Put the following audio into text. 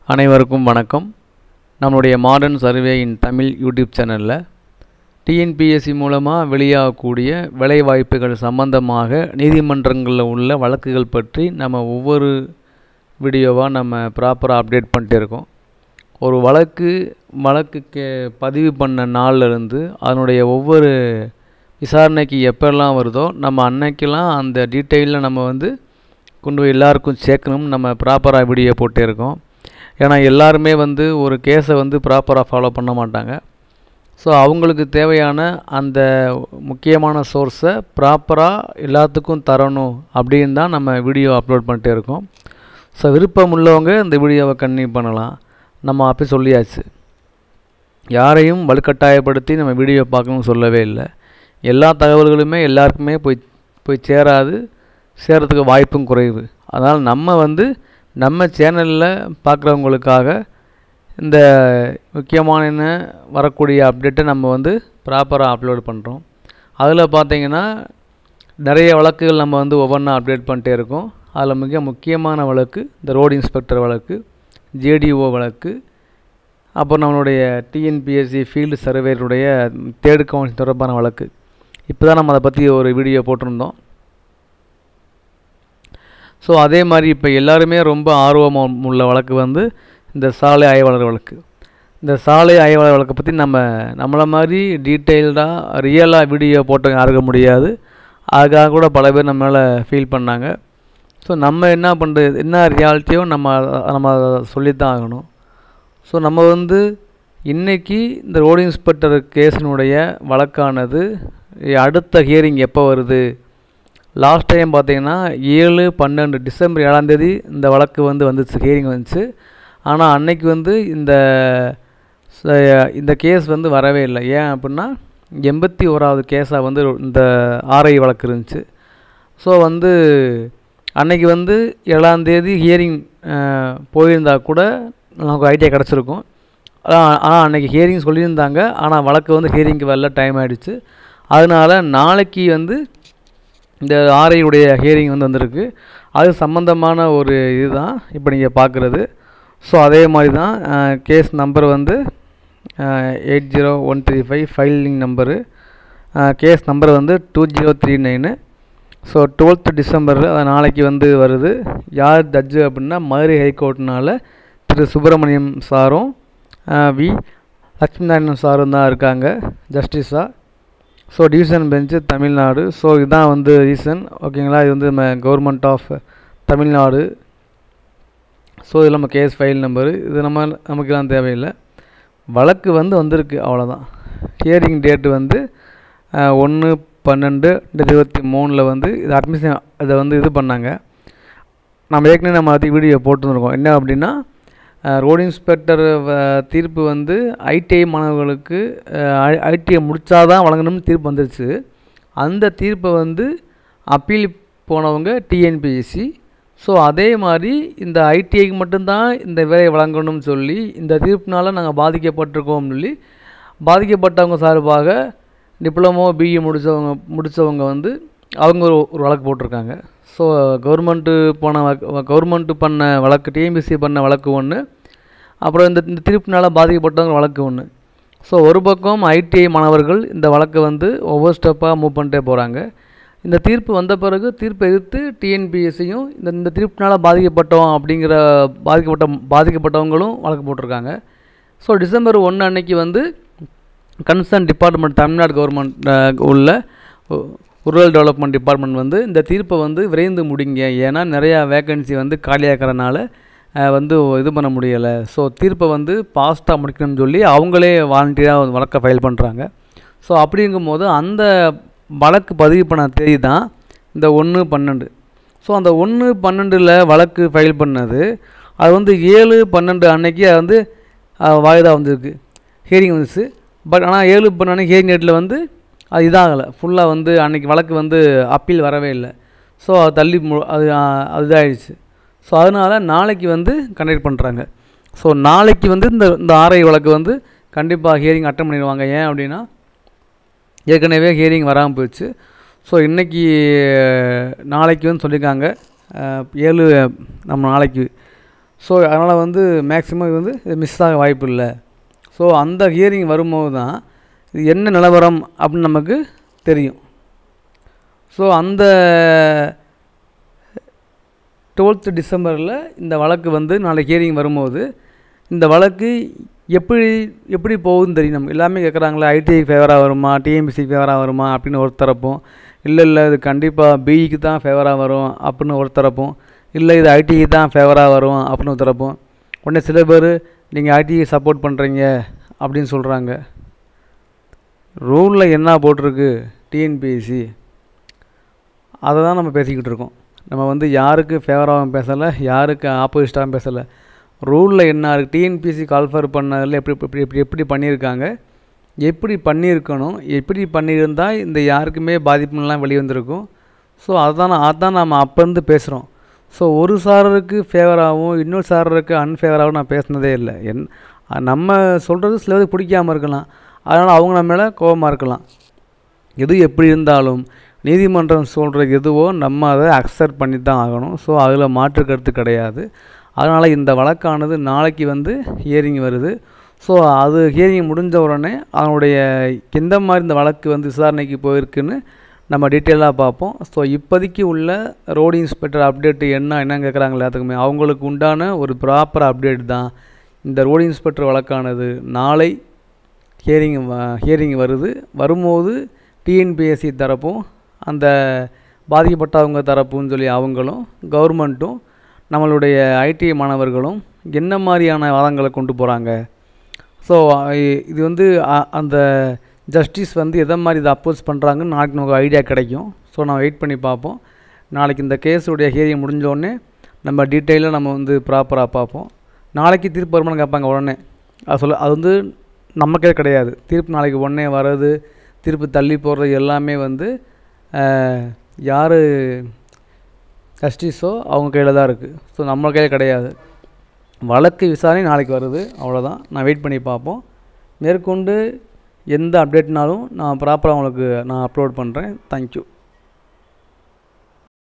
அனைவருக்கும் வணக்கம் நம்மளுடைய modern survey in Tamil YouTube சேனலில் டிஎன்பிஎஸ்சி மூலமாக வெளியாகக்கூடிய வேலைவாய்ப்புகள் சம்பந்தமாக நீதிமன்றங்களில் உள்ள வழக்குகள் பற்றி நம்ம ஒவ்வொரு வீடியோவாக நம்ம ப்ராப்பராக அப்டேட் பண்ணிட்டே இருக்கோம் ஒரு வழக்கு வழக்குக்கு பதிவு பண்ண நாள்ல இருந்து அதனுடைய ஒவ்வொரு விசாரணைக்கு எப்போல்லாம் வருதோ நம்ம அன்னைக்கெல்லாம் அந்த டீட்டெயிலில் நம்ம வந்து கொண்டு போய் எல்லாருக்கும் சேர்க்கணும்னு நம்ம ப்ராப்பராக வீடியோ போட்டே இருக்கோம் ஏன்னா எல்லாருமே வந்து ஒரு கேஸை வந்து ப்ராப்பராக ஃபாலோ பண்ண மாட்டாங்க ஸோ அவங்களுக்கு தேவையான அந்த முக்கியமான சோர்ஸை ப்ராப்பராக எல்லாத்துக்கும் தரணும் அப்படின்னு தான் நம்ம வீடியோ அப்லோட் பண்ணிட்டே இருக்கோம் ஸோ விருப்பம் உள்ளவங்க இந்த வீடியோவை கன்டினியூ பண்ணலாம் நம்ம அப்படி சொல்லியாச்சு யாரையும் வலுக்கட்டாயப்படுத்தி நம்ம வீடியோ பார்க்கணும்னு சொல்லவே இல்லை எல்லா தகவல்களுமே எல்லாருக்குமே போய் போய் சேராது சேரத்துக்கு வாய்ப்பும் குறைவு அதனால் நம்ம வந்து நம்ம சேனலில் பார்க்குறவங்களுக்காக இந்த முக்கியமான வரக்கூடிய அப்டேட்டை நம்ம வந்து ப்ராப்பராக அப்லோட் பண்ணுறோம் அதில் பார்த்தீங்கன்னா நிறைய வழக்குகள் நம்ம வந்து ஒவ்வொன்றா அப்டேட் பண்ணிட்டே இருக்கோம் அதில் மிக முக்கியமான வழக்கு இந்த ரோடு இன்ஸ்பெக்டர் வழக்கு ஜேடிஓ வழக்கு அப்புறம் நம்மளுடைய டிஎன்பிஎஸ்சி ஃபீல்டு சர்வேருடைய தேர்டு கவுன்சில் தொடர்பான வழக்கு இப்போ தான் நம்ம அதை பற்றி ஒரு வீடியோ போட்டிருந்தோம் ஸோ அதே மாதிரி இப்போ எல்லாருமே ரொம்ப ஆர்வம் உள்ள வழக்கு வந்து இந்த சாலை ஆய்வாளர் வழக்கு இந்த சாலை ஆய்வாளர் வழக்கை பற்றி நம்ம நம்மளை மாதிரி டீட்டெயில்டாக ரியலாக வீடியோ போட்டவங்க யாருக்க முடியாது அதுக்காக கூட பல பேர் நம்ம மேலே ஃபீல் பண்ணாங்க ஸோ நம்ம என்ன பண்ணுறது என்ன ரியாலிட்டியோ நம்ம நம்ம சொல்லித்தான் ஆகணும் ஸோ நம்ம வந்து இன்றைக்கி இந்த ரோடு இன்ஸ்பெக்டர் கேஸினுடைய வழக்கானது அடுத்த ஹியரிங் எப்போ வருது லாஸ்ட் டைம் பார்த்தீங்கன்னா ஏழு பன்னெண்டு டிசம்பர் ஏழாந்தேதி இந்த வழக்கு வந்து வந்துச்சு ஹியரிங் வந்துச்சு ஆனால் அன்னைக்கு வந்து இந்த இந்த கேஸ் வந்து வரவே இல்லை ஏன் அப்படின்னா எண்பத்தி ஓராவது கேஸாக வந்து இந்த ஆர்ஐ வழக்கு இருந்துச்சு ஸோ வந்து அன்னைக்கு வந்து ஏழாந்தேதி ஹியரிங் போயிருந்தா கூட நமக்கு ஐடியா கிடச்சிருக்கும் ஆனால் அன்றைக்கி ஹியரிங் சொல்லியிருந்தாங்க ஆனால் வழக்கு வந்து ஹியரிங்க்கு வரல டைம் ஆகிடுச்சு அதனால் நாளைக்கு வந்து இந்த ஆர்ஐயுடைய ஹியரிங் வந்து வந்திருக்கு அது சம்மந்தமான ஒரு இதுதான் இப்போ நீங்கள் பார்க்குறது ஸோ அதே மாதிரி தான் கேஸ் நம்பர் வந்து eight zero one three five filing number case number வந்து two zero three nine so twelfth December அது நாளைக்கு வந்து வருது யார் ஜட்ஜு அப்படின்னா மதுரை ஹைகோர்ட்னால திரு சுப்பிரமணியம் சாரும் வி லக்ஷ்மி நாராயணன் சாரும் தான் இருக்காங்க ஜஸ்டிஸாக so division bench Tamil Nadu so இதுதான் வந்து ரீசன் ஓகேங்களா இது வந்து நம்ம கவர்மெண்ட் ஆஃப் தமிழ்நாடு ஸோ இது நம்ம கேஸ் ஃபைல் நம்பரு இது நம்ம நமக்குலாம் தேவையில்லை வழக்கு வந்து வந்திருக்கு அவ்வளோதான் ஹியரிங் டேட்டு வந்து ஒன்று பன்னெண்டு ரெண்டாயிரத்தி இருபத்தி மூணில் வந்து இது அட்மிஷன் இதை வந்து இது பண்ணாங்க நம்ம ஏற்கனவே நம்ம அதை வீடியோ போட்டுருக்கோம் என்ன அப்படின்னா ரோடு இன்ஸ்பெக்டர் தீர்ப்பு வந்து ஐடிஐ மாணவர்களுக்கு ஐடிஐ முடித்தா தான் வழங்கணும்னு தீர்ப்பு வந்துருச்சு அந்த தீர்ப்பை வந்து அப்பீல் போனவங்க டிஎன்பிஎஸ்சி ஸோ அதே மாதிரி இந்த ஐடிஐக்கு மட்டும்தான் இந்த வேலையை வழங்கணும்னு சொல்லி இந்த தீர்ப்பினால் நாங்கள் பாதிக்கப்பட்டிருக்கோம்னு சொல்லி பாதிக்கப்பட்டவங்க சார்பாக டிப்ளமோ பிஇ முடித்தவங்க முடித்தவங்க வந்து அவங்க ஒரு ஒரு வழக்கு போட்டிருக்காங்க ஸோ கவர்மெண்ட்டு போன கவர்மெண்ட்டு பண்ண வழக்கு டிஎம்பிசி பண்ண வழக்கு ஒன்று அப்புறம் இந்த இந்த தீர்ப்பினால் பாதிக்கப்பட்டவங்க வழக்கு ஒன்று ஸோ ஒரு பக்கம் ஐடிஐ மாணவர்கள் இந்த வழக்கை வந்து ஒவ்வொரு ஸ்டெப்பாக மூவ் பண்ணிட்டே போகிறாங்க இந்த தீர்ப்பு வந்த பிறகு தீர்ப்பை எதிர்த்து டிஎன்பிஎஸ்சியும் இந்த இந்த தீர்ப்பினால் பாதிக்கப்பட்டோம் அப்படிங்கிற பாதிக்கப்பட்ட பாதிக்கப்பட்டவங்களும் வழக்கு போட்டிருக்காங்க ஸோ டிசம்பர் ஒன்று அன்னைக்கு வந்து கன்சர்ன் டிபார்ட்மெண்ட் தமிழ்நாடு கவர்மெண்ட் உள்ள ரூரல் டெவலப்மெண்ட் டிபார்ட்மெண்ட் வந்து இந்த தீர்ப்பை வந்து விரைந்து முடிங்க ஏன்னா நிறையா வேக்கன்சி வந்து காலியாக்கிறனால வந்து இது பண்ண முடியலை ஸோ தீர்ப்பை வந்து பாஸ்ட்டாக முடிக்கணும்னு சொல்லி அவங்களே வாலண்டியராக வழக்கை ஃபைல் பண்ணுறாங்க ஸோ அப்படிங்கும் போது அந்த வழக்கு பதிவு பண்ண தேதி தான் இந்த ஒன்று பன்னெண்டு ஸோ அந்த ஒன்று பன்னெண்டில் வழக்கு ஃபைல் பண்ணது அது வந்து ஏழு பன்னெண்டு அன்னைக்கு அது வந்து வாய்தா வந்திருக்கு ஹியரிங் வந்துச்சு பட் ஆனால் ஏழு பன்னெண்டு ஹியரிங் டேட்டில் வந்து அது இதாகலை ஃபுல்லாக வந்து அன்றைக்கி வழக்கு வந்து அப்பீல் வரவே இல்லை ஸோ அது தள்ளி மு அது அது இதாகிடுச்சு ஸோ அதனால் நாளைக்கு வந்து கண்டக்ட் பண்ணுறாங்க ஸோ நாளைக்கு வந்து இந்த இந்த ஆர்ஐ வழக்கு வந்து கண்டிப்பாக ஹியரிங் அட்டன் பண்ணிடுவாங்க ஏன் அப்படின்னா ஏற்கனவே ஹியரிங் வராமல் போயிடுச்சு ஸோ இன்றைக்கி நாளைக்கு வந்து சொல்லியிருக்காங்க ஏழு நம்ம நாளைக்கு ஸோ அதனால் வந்து மேக்ஸிமம் இது வந்து இது மிஸ் ஆக வாய்ப்பு இல்லை ஸோ அந்த ஹியரிங் வரும்போது தான் இது என்ன நிலவரம் அப்படின்னு நமக்கு தெரியும் ஸோ அந்த டுவெல்த்து டிசம்பரில் இந்த வழக்கு வந்து நாளைக்கு ஹியரிங் வரும்போது இந்த வழக்கு எப்படி எப்படி போகுதுன்னு தெரியும் நம்ம எல்லாமே கேட்குறாங்களே ஐடிஐ ஃபேவராக வருமா டிஎம்பிசி ஃபேவராக வருமா அப்படின்னு ஒரு தரப்பும் இல்லை இல்லை இது கண்டிப்பாக பிஇக்கு தான் ஃபேவராக வரும் அப்படின்னு ஒரு தரப்பும் இல்லை இது ஐடிக்கு தான் ஃபேவராக வரும் அப்படின்னு ஒரு தரப்பும் உடனே சில பேர் நீங்கள் ஐடிஐ சப்போர்ட் பண்ணுறீங்க அப்படின்னு சொல்கிறாங்க ரூலில் என்ன போட்டிருக்கு டிஎன்பிஎஸ்சி அதை தான் நம்ம பேசிக்கிட்டு இருக்கோம் நம்ம வந்து யாருக்கு ஃபேவராகவும் பேசலை யாருக்கு ஆப்போசிட்டாகவும் பேசலை ரூலில் என்ன இருக்குது டிஎன்பிஎஸ்சி கால்ஃபர் பண்ணதில் எப்படி எப்படி எப்படி எப்படி பண்ணியிருக்காங்க எப்படி பண்ணியிருக்கணும் எப்படி பண்ணியிருந்தால் இந்த யாருக்குமே பாதிப்புலாம் வெளியே வந்திருக்கும் ஸோ அதுதான் அதுதான் நம்ம அப்போருந்து பேசுகிறோம் ஸோ ஒரு சாரருக்கு ஃபேவராகவும் இன்னொரு சாரருக்கு அன்ஃபேவராகவும் நான் பேசினதே இல்லை என் நம்ம சொல்கிறது சிலருக்கு பிடிக்காமல் இருக்கலாம் அதனால் அவங்க நம்ம மேலே கோபமாக இருக்கலாம் எது எப்படி இருந்தாலும் நீதிமன்றம் சொல்கிற எதுவோ நம்ம அதை அக்செப்ட் பண்ணி தான் ஆகணும் ஸோ அதில் மாற்று கருத்து கிடையாது அதனால் இந்த வழக்கானது நாளைக்கு வந்து ஹியரிங் வருது ஸோ அது ஹியரிங் முடிஞ்ச உடனே அதனுடைய எந்த மாதிரி இந்த வழக்கு வந்து விசாரணைக்கு போயிருக்குன்னு நம்ம டீட்டெயிலாக பார்ப்போம் ஸோ இப்போதைக்கு உள்ள ரோடு இன்ஸ்பெக்டர் அப்டேட்டு என்ன என்னன்னு கேட்குறாங்க எல்லாத்துக்குமே அவங்களுக்கு உண்டான ஒரு ப்ராப்பர் அப்டேட் தான் இந்த ரோடு இன்ஸ்பெக்டர் வழக்கானது நாளை ஹியரிங் ஹியரிங் வருது வரும்போது டிஎன்பிஎஸ்சி தரப்பும் அந்த பாதிக்கப்பட்டவங்க தரப்புன்னு சொல்லி அவங்களும் கவர்மெண்ட்டும் நம்மளுடைய ஐடிஐ மாணவர்களும் என்ன மாதிரியான வாதங்களை கொண்டு போகிறாங்க ஸோ இது வந்து அ- அந்த ஜஸ்டிஸ் வந்து எதை மாதிரி இதை அப்போஸ் பண்ணுறாங்கன்னு நாளைக்கு நமக்கு ஐடியா கிடைக்கும் ஸோ நான் வெயிட் பண்ணி பார்ப்போம் நாளைக்கு இந்த கேஸுடைய ஹியரிங் முடிஞ்ச உடனே நம்ம டீட்டெயிலாக நம்ம வந்து ப்ராப்பராக பார்ப்போம் நாளைக்கு தீர்ப்பு வருமானு கேட்பாங்க உடனே அது சொல்ல அது வந்து நமக்கே கிடையாது தீர்ப்பு நாளைக்கு உடனே வர்றது தீர்ப்பு தள்ளி போடுறது எல்லாமே வந்து யார் ஜஸ்டிஸோ அவங்க கையில் தான் இருக்குது ஸோ நம்ம கையில் கிடையாது வழக்கு விசாரணை நாளைக்கு வருது அவ்வளோதான் நான் வெயிட் பண்ணி பார்ப்போம் மேற்கொண்டு எந்த அப்டேட்னாலும் நான் ப்ராப்பராக உங்களுக்கு நான் அப்லோட் பண்ணுறேன் தேங்க்யூ